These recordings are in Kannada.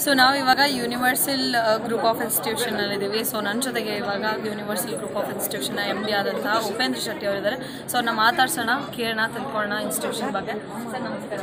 ಸೊ ನಾವು ಇವಾಗ ಯೂನಿವರ್ಸಲ್ ಗ್ರೂಪ್ ಆಫ್ ಇನ್ಸ್ಟಿಟ್ಯೂಷನಲ್ಲಿದ್ದೀವಿ ಸೊ ನನ್ನ ಜೊತೆಗೆ ಇವಾಗ ಯೂನಿವರ್ಸಲ್ ಗ್ರೂಪ್ ಆಫ್ ಇನ್ಸ್ಟಿಟ್ಯೂಷನ್ನ ಎಮ್ ಡಿ ಆದಂತಹ ಉಪೇಂದ್ರ ಶೆಟ್ಟಿ ಅವರಿದ್ದಾರೆ ಸೊ ಅವ್ರನ್ನ ಮಾತಾಡ್ಸೋಣ ಕೇಳೋಣ ತಿಳ್ಕೊಳ್ಳೋಣ ಇನ್ಸ್ಟಿಟ್ಯೂಷನ್ ಬಗ್ಗೆ ಸರ್ ನಮಸ್ಕಾರ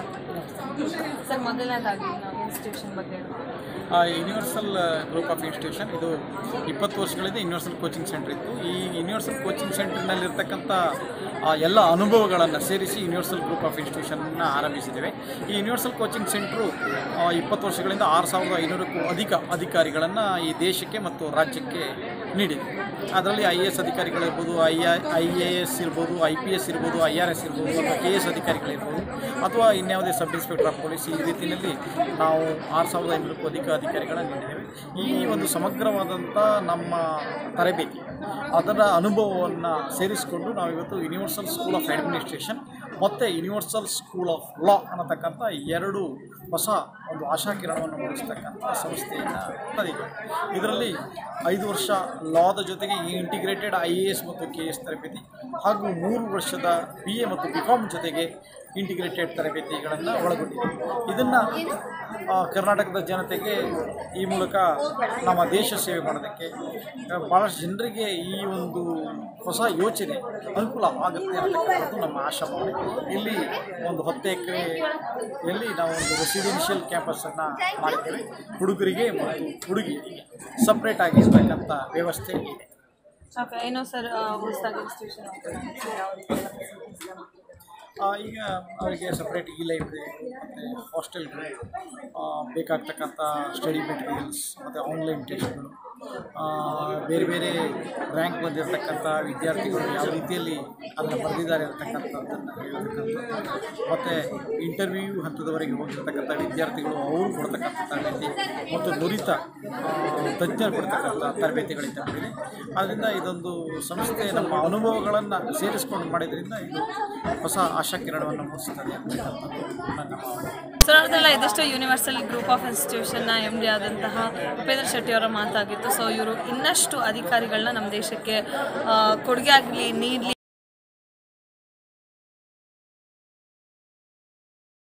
ಸರ್ ಮೊದಲನೇದಾಗಿ ನಾವು ಇನ್ಸ್ಟಿಟ್ಯೂಷನ್ ಬಗ್ಗೆ ಹೇಳ್ಬೋದು. ಯೂನಿವರ್ಸಲ್ ಗ್ರೂಪ್ ಆಫ್ ಇನ್ಸ್ಟಿಟ್ಯೂಷನ್ ಇದು ಇಪ್ಪತ್ತು ವರ್ಷಗಳಿಂದ ಯೂನಿವರ್ಸಲ್ ಕೋಚಿಂಗ್ ಸೆಂಟರ್ ಇತ್ತು ಈ ಯೂನಿವರ್ಸಲ್ ಕೋಚಿಂಗ್ ಸೆಂಟರ್ನಲ್ಲಿರ್ತಕ್ಕಂಥ ಆ, ಎಲ್ಲ ಅನುಭವಗಳನ್ನು ಸೇರಿಸಿ ಯೂನಿವರ್ಸಲ್ ಗ್ರೂಪ್ ಆಫ್ ಇನ್ಸ್ಟಿಟ್ಯೂಷನ್ನ ಆರಂಭಿಸಿದ್ದೇವೆ ಈ ಯೂನಿವರ್ಸಲ್ ಕೋಚಿಂಗ್ ಸೆಂಟ್ರು ಆ, ಇಪ್ಪತ್ತು ವರ್ಷಗಳಿಂದ ಆರು ಸಾವಿರದ ಐನೂರಕ್ಕೂ ಅಧಿಕ ಅಧಿಕಾರಿಗಳನ್ನು ಈ ದೇಶಕ್ಕೆ ಮತ್ತು ರಾಜ್ಯಕ್ಕೆ ನೀಡಿದೆ ಅದರಲ್ಲಿ ಐ ಎ ಎಸ್ ಅಧಿಕಾರಿಗಳಿರ್ಬೋದು ಐ ಐ ಎ ಎಸ್ ಇರ್ಬೋದು ಐ ಪಿ ಎಸ್ ಇರ್ಬೋದು ಐ ಆರ್ ಎಸ್ ಇರ್ಬೋದು ಅಥವಾ ಕೆ ಎಸ್ ಅಧಿಕಾರಿಗಳಿರ್ಬೋದು ಅಥವಾ ಇನ್ಯಾವುದೇ ಸಬ್ ಇನ್ಸ್ಪೆಕ್ಟರ್ ಆಫ್ ಪೊಲೀಸ್ ಈ ರೀತಿಯಲ್ಲಿ ನಾವು ಆರು ಸಾವಿರದ ಐನೂರಕ್ಕೂ ಅಧಿಕ ಅಧಿಕಾರಿಗಳನ್ನು ನೀಡಿದ್ದೇವೆ ಈ ಒಂದು ಸಮಗ್ರವಾದಂಥ ನಮ್ಮ ತರಬೇತಿ ಅದರ ಅನುಭವವನ್ನು ಸೇರಿಸಿಕೊಂಡು ನಾವು ಇವತ್ತು ಯೂನಿವರ್ಸಲ್ ಸ್ಕೂಲ್ ಆಫ್ ಅಡ್ಮಿನಿಸ್ಟ್ರೇಷನ್ ಮತ್ತು ಯೂನಿವರ್ಸಲ್ ಸ್ಕೂಲ್ ಆಫ್ ಲಾ ಅನ್ನತಕ್ಕಂಥ ಎರಡು ಹೊಸ ಒಂದು ಆಶಾಕಿರಣವನ್ನು ಮೂಡಿಸ್ತಕ್ಕಂಥ ಸಂಸ್ಥೆಯನ್ನು ತಂದಿದ್ದೇವೆ ಇದರಲ್ಲಿ ಐದು ವರ್ಷ ಲಾದ ಜೊತೆಗೆ ಈ ಇಂಟಿಗ್ರೇಟೆಡ್ ಐ ಎ ಎಸ್ ಮತ್ತು ಕೆ ಎಸ್ ತರಬೇತಿ ಹಾಗೂ ಮೂರು ವರ್ಷದ ಬಿ ಎ ಮತ್ತು ಬಿ ಕಾಮ್ ಜೊತೆಗೆ ಇಂಟಿಗ್ರೇಟೆಡ್ ತರಬೇತಿಗಳನ್ನು ಒಳಗೊಂಡಿದೆ ಇದನ್ನು ಕರ್ನಾಟಕದ ಜನತೆಗೆ ಈ ಮೂಲಕ ನಮ್ಮ ದೇಶ ಸೇವೆ ಮಾಡೋದಕ್ಕೆ ಆ, ಭಾಳಷ್ಟು ಜನರಿಗೆ ಈ ಒಂದು ಹೊಸ ಯೋಚನೆ ಅನುಕೂಲ ಆಗುತ್ತೆ ಅಂತಕ್ಕಂಥದ್ದು ನಮ್ಮ ಆಶಾಭಾವನೆ ಇಲ್ಲಿ ಒಂದು ಹತ್ತು ಎಕರೆಯಲ್ಲಿ ನಾವು ಒಂದು ರೆಸಿಡೆನ್ಷಿಯಲ್ ಕ್ಯಾಂಪಸನ್ನು ಮಾಡಿದ್ದೇವೆ ಹುಡುಗರಿಗೆ ಮತ್ತು ಹುಡುಗಿಯರಿಗೆ ಸಪ್ರೇಟ್ ಆಗಿರ್ತಕ್ಕಂಥ ವ್ಯವಸ್ಥೆ ಇದೆ ಓಕೆ ಏನೋ ಸರ್ ಹೊಸದಾಗಿ ಇನ್ಸ್ಟಿಟ್ಯೂಷನ್ ಯಾವ ರೀತಿ ಎಲ್ಲ facilities ಇದೆ? ಆ, ಈಗ ಅವರಿಗೆ ಸಪ್ರೇಟ್ ಇ ಲೈಬ್ರರಿ ಮತ್ತು ಹಾಸ್ಟೆಲ್ಗಳು ಆ, ಬೇಕಾಗ್ತಕ್ಕಂಥ ಸ್ಟಡಿ ಮೆಟೀರಿಯಲ್ಸ್ ಮತ್ತು ಆನ್ಲೈನ್ ಟೆಸ್ಟ್ಗಳು ಆ, ಬೇರೆ ಬೇರೆ ರ್ಯಾಂಕ್ ಬಂದಿರತಕ್ಕಂಥ ವಿದ್ಯಾರ್ಥಿಗಳು ಯಾವ ರೀತಿಯಲ್ಲಿ ಅದನ್ನು ಬರೆದಿದ್ದಾರೆ ಅಂತಕ್ಕಂಥದ್ದನ್ನು ಹೇಳ್ತಕ್ಕಂಥದ್ದು ಮತ್ತು ಇಂಟರ್ವ್ಯೂ ಹಂತದವರೆಗೆ ಹೋಗಿರ್ತಕ್ಕಂಥ ವಿದ್ಯಾರ್ಥಿಗಳು ಅವರು ಕೊಡ್ತಕ್ಕಂಥ ತರಬೇತಿ ಮತ್ತು ನುರಿತ ಆ, ತಜ್ಞರು ಕೊಡ್ತಕ್ಕಂಥ ತರಬೇತಿಗಳಿಂದ ಕೂಡಿದೆ ಆದ್ದರಿಂದ ಇದೊಂದು ಸಂಸ್ಥೆ ನಮ್ಮ ಅನುಭವಗಳನ್ನು ಸೇರಿಸ್ಕೊಂಡು ಮಾಡಿದ್ರಿಂದ ಇದು ಹೊಸ ಆಶಾಕಿರಣವನ್ನು ಮೂಡಿಸುತ್ತದೆ ಅಂತಕ್ಕಂಥದ್ದು ನನ್ನ ಭಾವನೆ ಸೊ ನೋಡಿದ್ರಲ್ಲ ಇದಿಷ್ಟು ಯೂನಿವರ್ಸಲ್ ಗ್ರೂಪ್ ಆಫ್ ಇನ್ಸ್ಟಿಟ್ಯೂಷನ್ನ ಎಮ್ ಡಿ ಆದಂತಹ ಉಪೇಂದ್ರ ಶೆಟ್ಟಿ ಅವರ ಮಾತಾಗಿತ್ತು ಸೊ ಇವರು ಇನ್ನಷ್ಟು ಅಧಿಕಾರಿಗಳನ್ನ ನಮ್ಮ ದೇಶಕ್ಕೆ ಆ, ಕೊಡುಗೆ ಆಗಲಿ ನೀಡಲಿ